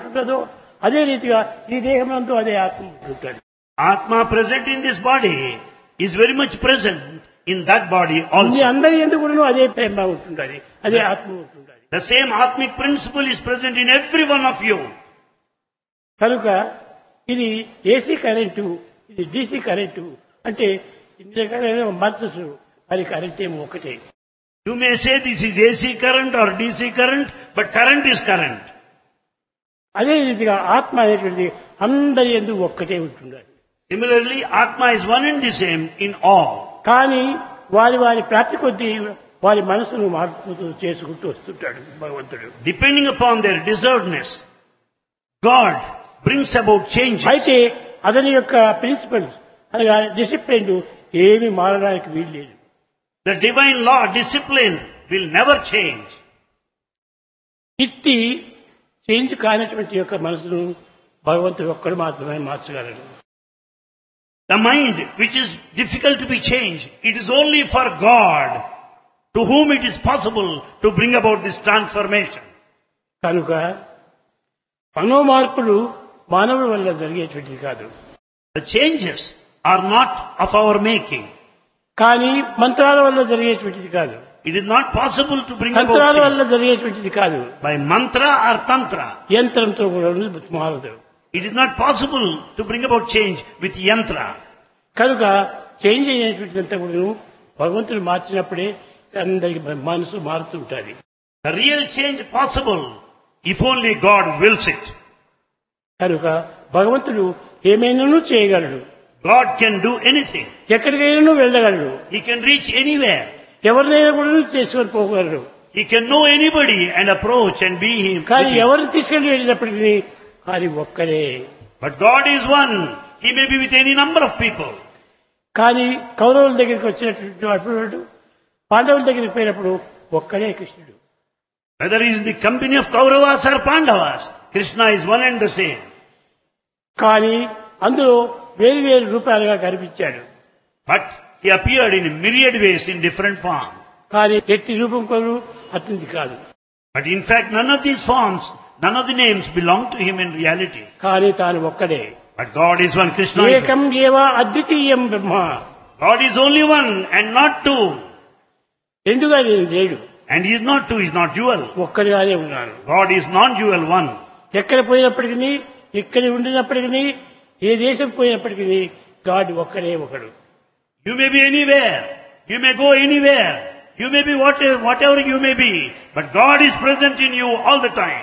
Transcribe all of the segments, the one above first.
ఉంటుందో అదే రీతిగా ఈ దేహంలో అదే ఆత్మ ఉంటుంటాడు Atma present in this body is very much present in that body me also. అందరి ఎందుకు కూడాను అదే ప్రేమ ఉంటుండాలి అదే ఆత్మ ఉంటుండాలి The same Atmic principle is present in every one of you. కనుక ఇది ఏసీ కరెంటు ఇది డీసీ కరెంటు అంటే ఇన్ని రకాలైన మద్దతు అది కరెంట్ ఏమో ఒకటే You may say this is AC current or DC current, but current is current. అదే రీతిగా ఆత్మ అనేటువంటిది అందరి ఎందుకు ఒక్కటే ఉంటుండాలి Similarly, Atma is one and the same in all. కానీ వారి వారి ప్రాప్తి కొద్దీ వారి మనసును మార్పు చేసుకుంటూ వస్తుంటాడు భగవంతుడు Depending upon their deservedness, God brings about changes. అయితే అతని యొక్క ప్రిన్సిపల్స్ అనగా డిసిప్లిన్ ఏమి మారడానికి వీల్లేదు The divine law, discipline, will never change. ఇట్టి చేంజ్ కానటువంటి యొక్క మనసును భగవంతుడు ఒక్కడు మాత్రమే మార్చగలడు The mind, which is difficult to be changed, it is only for God to whom it is possible to bring about this transformation. కనుక మనోమార్పులు మానవుల వల్ల జరిగేటువంటిది కాదు The changes are not of our making. కానీ మంత్రాల వల్ల జరిగేటువంటిది కాదు It is not possible to bring about తంత్రాల change వల్ల జరిగేటువంటిది కాదు by mantra or tantra. యంత్రంతో కూడా మారదు It is not possible to bring about change with yantra. కనుక చేంజ్ అయినటువంటిదంతా కూడా భగవంతుడు మార్చినప్పుడే అందరికి మనసు మారుతుంటుంది The real change possible if only God wills it. కనుక భగవంతుడు ఏమైనాను చేయగలడు God can do anything. ఎక్కడికైనా వెళ్ళగలడు He can reach anywhere. ఎవరినైనా కూడా చేసుకొని పోగలడు He can know anybody and approach and be him. కానీ with him. ఎవరిని తీసుకెళ్లి వెళ్ళినప్పటికీ అది ఒక్కడే But God is one. He may be with any number of people. కానీ కౌరవుల దగ్గరికి వచ్చినటువంటి అప్పుడు పాండవుల దగ్గరికి పోయినప్పుడు ఒక్కడే కృష్ణుడు Whether he is in the company of Kauravas or Pandavas, Krishna is one and the same. కానీ అందులో వేరు వేరు రూపాలుగా కనిపించాడు But he appeared in myriad ways in different forms. కానీ ఎట్టి రూపం కొను అతనిది కాదు But in fact, none of these forms, none of the names belong to him in reality. కానీ తాను ఒక్కడే But God is one, Krishna is ఏకం one. ఏవా అద్వితీయం బ్రహ్మ God is only one and not two. రెండుగా నేను లేడు And he is not two, he is not dual. ఒక్కడిగానే ఉన్నాను God is non-dual one. ఎక్కడ పోయినప్పటికీ ఇక్కడ ఉండినప్పటికీ ఏ దేశం పోయినప్పటికీ గాడ్ ఒక్కడే ఒకడు You may be anywhere. You may go anywhere. You may be whatever, whatever you may be. But God is present in you all the time.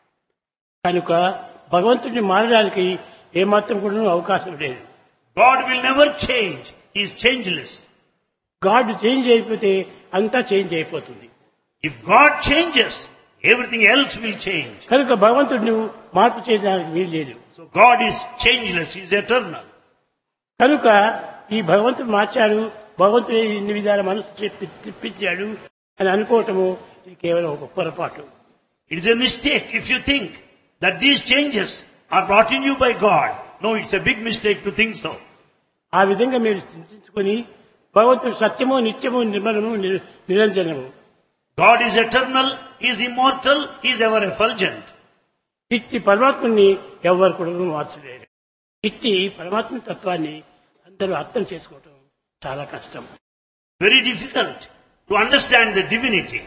కనుక భగవంతుడిని మారడానికి ఏమాత్రం కూడా అవకాశం లేదు God will never change. He is changeless. God change అయిపోతే అంతా change అయిపోతుంది If God changes, everything else will change. కనుక భగవంతుడు నువ్వు మార్పు చేయడానికి వీలు లేదు So God is changeless. He is eternal. కనుక ఈ భగవంతుడు మార్చాడు భగవంతుడు ఇన్ని విధాల మనసు చెప్పి తిప్పించాడు అని అనుకోవటము ఇది కేవలం ఒక పొరపాటు It is a mistake if you think that these changes are brought in you by God. No, it's a big mistake to think so. ఆ విధంగా మీరు చింతించుకొని భగవంతుడు సత్యము నిత్యము నిర్మలము నిర- నిరంజనము God is eternal. He is immortal. He is ever effulgent. ఇట్టి పరమాత్మని ఎవరు కూడా మార్చలేరు ఇట్టి పరమాత్మ తత్వాన్ని అందరూ అర్థం చేసుకోవటం చాలా కష్టం Very difficult to understand the divinity,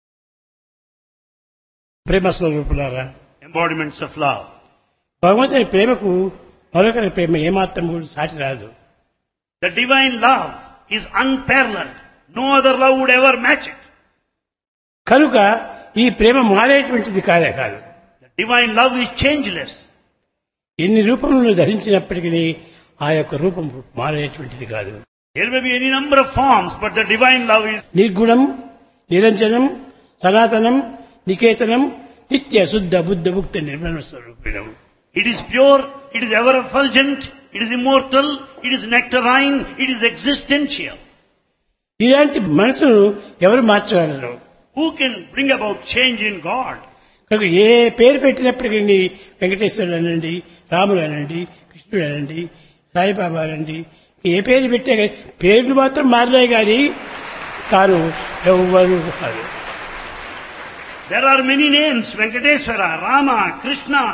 ప్రేమ స్వరూపులారా embodiments of love. భగవంతుని ప్రేమకు మరొకరి ప్రేమ ఏమాత్రం కూడా సాటి రాదు The divine love is unparalleled. No other love would ever match it. కనుక ఈ ప్రేమ మారేటువంటిది కాదే కాదు The divine love is changeless. ఎన్ని రూపములను ధరించినప్పటికీ ఆ యొక్క రూపం మారేటువంటిది కాదు There may be any number of forms, but the divine love is నిర్గుణం నిరంజనం సనాతనం నికేతనం నిత్య శుద్ధ బుద్ధ ముక్త Nirmala స్వరూపిణం it is pure, it is ever effulgent, it is immortal, it is nectarine, it is existential. ఇలాంటి మనసును ఎవరు మార్చగలరు Who can bring about change in God? కనుక ఏ పేరు పెట్టినప్పటికీ వెంకటేశ్వరుడు అనండి రాముడు అనండి కృష్ణుడు అనండి సాయిబాబా అనండి ఏ పేరు పెట్టే కానీ పేర్లు మాత్రం మారినాయి కానీ తాను ఎవ్వరు కాదు There are many names, Venkateswara, Rama, Krishna,